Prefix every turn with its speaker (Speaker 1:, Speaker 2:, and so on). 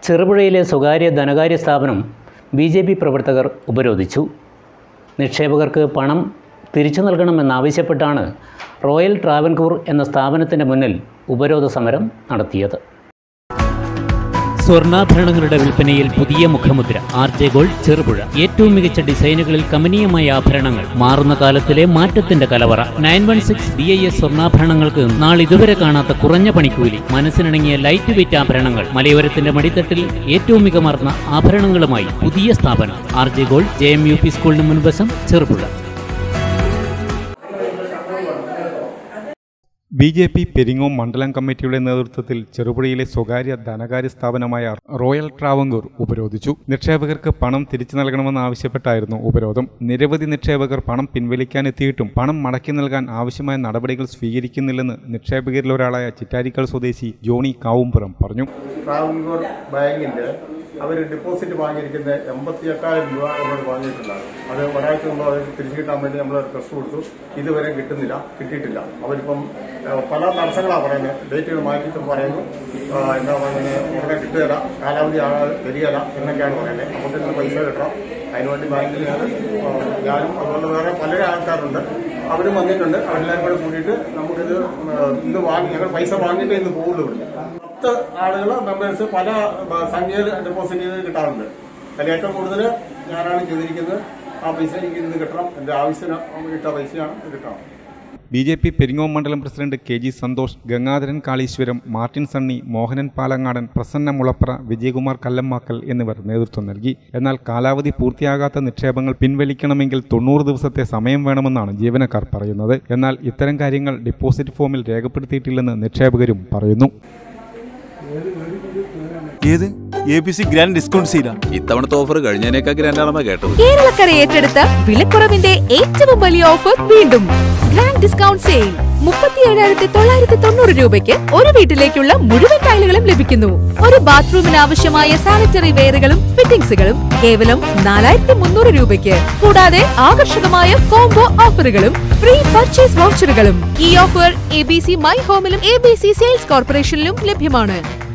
Speaker 1: ചെറുപുഴയിലെ സ്വകാര്യ ധനകാര്യ സ്ഥാപനം ബി ജെ പി പ്രവർത്തകർ ഉപരോധിച്ചു നിക്ഷേപകർക്ക് പണം തിരിച്ചു നൽകണമെന്നാവശ്യപ്പെട്ടാണ് റോയൽ ട്രാവൻകൂർ എന്ന സ്ഥാപനത്തിൻ്റെ മുന്നിൽ ഉപരോധ സമരം നടത്തിയത് സ്വർണ്ണാഭരണങ്ങളുടെ വിൽപ്പനയിൽ പുതിയ മുഖമുദ്ര ആർ ജെ ഗോൾഡ് ചെറുപുഴ ഏറ്റവും മികച്ച ഡിസൈനുകളിൽ കമനീയമായ ആഭരണങ്ങൾ മാറുന്ന കാലത്തിലെ മാറ്റത്തിന്റെ കലവറ nine one six B I S സ്വർണ്ണാഭരണങ്ങൾക്ക് നാളിതുവരെ കാണാത്ത കുറഞ്ഞ പണിക്കൂലി മനസ്സിനിണങ്ങിയ ലൈറ്റ് വെയിറ്റ് ആഭരണങ്ങൾ മലയോരത്തിന്റെ മടിത്തട്ടിൽ ഏറ്റവും മികമാർന്ന ആഭരണങ്ങളുമായി പുതിയ സ്ഥാപനം R J gold J M U P സ്കൂളിന് മുൻവശം Cherupuzha
Speaker 2: B J P Peringome മണ്ഡലം കമ്മിറ്റിയുടെ നേതൃത്വത്തിൽ ചെറുപുഴയിലെ സ്വകാര്യ ധനകാര്യ സ്ഥാപനമായ റോയൽ ട്രാവങ്കൂർ ഉപരോധിച്ചു നിക്ഷേപകർക്ക് പണം തിരിച്ചു നൽകണമെന്നാവശ്യപ്പെട്ടായിരുന്നു ഉപരോധം നിരവധി നിക്ഷേപകർ പണം പിൻവലിക്കാനെത്തിയിട്ടും പണം മടക്കി നൽകാൻ ആവശ്യമായ നടപടികൾ സ്വീകരിക്കുന്നില്ലെന്ന് നിക്ഷേപകരിൽ ഒരാളായ ചിറ്റാരിക്കൽ സ്വദേശി ജോണി കാവുംപുറം പറഞ്ഞു
Speaker 3: ട്രാവൻകൂർ ബാങ്കിന്റെ അവർ ഡിപ്പോസിറ്റ് വാങ്ങിയിരിക്കുന്ന എൺപത്തി എട്ടായിരം രൂപ നമ്മൾ വാങ്ങിയിട്ടുണ്ടാകും അത് ഒരാഴ്ച മുമ്പ് അവർ തിരിച്ചു കിട്ടാൻ വേണ്ടി നമ്മൾ ടെസ്റ്റ് കൊടുത്തു ഇതുവരെ കിട്ടുന്നില്ല കിട്ടിയിട്ടില്ല അവരിപ്പം ഏഹ്, പല തടസ്സങ്ങളാണ് പറയുന്നത് ഡേറ്റുകൾ മാറ്റിയിട്ട് പറയുന്നു ആ, എന്താ പറയുന്നത് ഉടനെ കിട്ടുകയില്ല കാലാവധി ആകാതെ തരികയില്ല എന്നൊക്കെയാണ് പറയുന്നത് നമുക്ക് ഇതിന് പൈസ കിട്ടണം അതിനുവേണ്ടി ബാങ്കിൽ ഞാൻ ആ, ഞാനും അതുപോലെ വേറെ പല ആൾക്കാരുണ്ട് അവരും വന്നിട്ടുണ്ട് അവരെല്ലാവരും കൂടെ കൂടിയിട്ട് നമുക്കിത് ആ, ഇന്ന് വാങ്ങി ഞങ്ങൾ പൈസ വാങ്ങിയിട്ട് ഇന്ന് പോകുള്ളൂ ഇവിടുന്ന് പത്ത് ആളുകൾ മെമ്പേഴ്സ് പല ആ, സംഖ്യയിൽ ഡെപ്പോസിറ്റ് ചെയ്ത് കിട്ടാറുണ്ട് അതിൽ ഏറ്റവും കൂടുതൽ ഞാനാണ് ചെയ്തിരിക്കുന്നത് ആ പൈസ എനിക്ക് ഇന്ന് കിട്ടണം എന്റെ ആവശ്യത്തിന് കിട്ട പൈസയാണ് കിട്ടണം
Speaker 2: ബി ജെ പി പെരിങ്ങോം മണ്ഡലം president K G Santhosh Gangadharan Kaleeswaram Martin Sunny Mohanan Palangadan Prasanna Mulapra Vijayakumar Kallammakkal എന്നിവർ നേതൃത്വം നൽകി എന്നാൽ കാലാവധി പൂർത്തിയാകാത്ത നിക്ഷേപങ്ങൾ പിൻവലിക്കണമെങ്കിൽ തൊണ്ണൂറ് ദിവസത്തെ സമയം വേണമെന്നാണ് ജീവനക്കാർ പറയുന്നത് എന്നാൽ ഇത്തരം കാര്യങ്ങൾ ഡിപ്പോസിറ്റ് ഫോമിൽ രേഖപ്പെടുത്തിയിട്ടില്ലെന്ന് നിക്ഷേപകരും പറയുന്നു
Speaker 4: ഏത് A B C grand discount സീലാ
Speaker 5: ഇത്തവണത്തെ ഓഫർ കഴിഞ്ഞതിനേക്കാൾ ഗ്രാൻഡ് ആണെന്നാ കേട്ടത്
Speaker 6: കേരളക്കര ഏറ്റെടുത്ത വിലക്കുറവിന്റെ ഏറ്റവും വലിയ ഓഫർ വീണ്ടും ഗ്രാൻഡ് ഡിസ്കൗണ്ട് സെയിൽ മുപ്പത്തി ഏഴായിരത്തി തൊള്ളായിരത്തി തൊണ്ണൂറ് രൂപയ്ക്ക് ഒരു വീട്ടിലേക്കുള്ള മുഴുവൻ ടൈലുകളും ലഭിക്കുന്നു ഒരു ബാത്റൂമിന് ആവശ്യമായ സാനിറ്ററി വെയറുകളും ഫിറ്റിംഗ്സുകളും കേവലം നാലായിരത്തി മുന്നൂറ് രൂപയ്ക്ക് കൂടാതെ ആകർഷകമായ കോംബോ ഓഫറുകളും ഫ്രീ പർച്ചേസ് വൗച്ചറുകളും ഈ offer A B C my ഹോമിലും എ ബി സി സെയിൽസ് കോർപ്പറേഷനിലും ലഭ്യമാണ്